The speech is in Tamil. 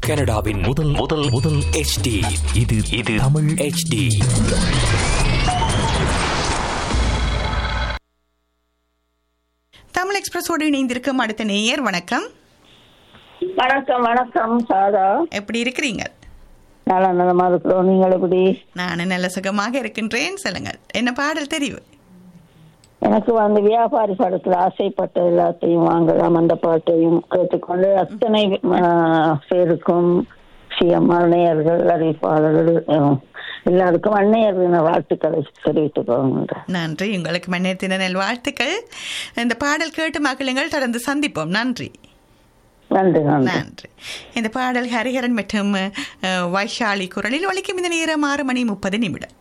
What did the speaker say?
கனடாவின் முதல் முதல் முதல் HD இது இது தமிழ் HD தமிழ் எக்ஸ்பிரஸோடு இணைந்திருக்கும் அடுத்த நேயர் வணக்கம் வணக்கம் வணக்கம் சாரா எப்படி இருக்கிறீங்க நல்லா நலமா இருக்கிறோம் நீங்கள் எப்படி நான் நல்ல சுகமாக இருக்கின்றேன் சொல்லுங்கள் என்ன பாடல் தெரிவு எனக்கு வந்து வியாபாரி படத்துல ஆசைப்பட்ட எல்லாத்தையும் வாங்கலாம் அந்த பாட்டையும் கேட்டுக்கொண்டு அத்தனை ஆ, பேருக்கும் சிஎம்ஆர் நேயர்கள் அறிவிப்பாளர்கள் ஆ, எல்லாருக்கும் அன்னையர் தின வாழ்த்துக்களை தெரிவித்துக் கொள்கின்றேன் நன்றி உங்களுக்கு மன்னித்தின நல் வாழ்த்துக்கள் இந்த பாடல் கேட்டு மகிழுங்கள் தொடர்ந்து சந்திப்போம் நன்றி நன்றி நன்றி நன்றி இந்த பாடல் ஹரிஹரன் மற்றும் அஹ், வைஷாலி குரலில் ஒலிக்கும் இந்த நேரம் ஆறு மணி முப்பது நிமிடம்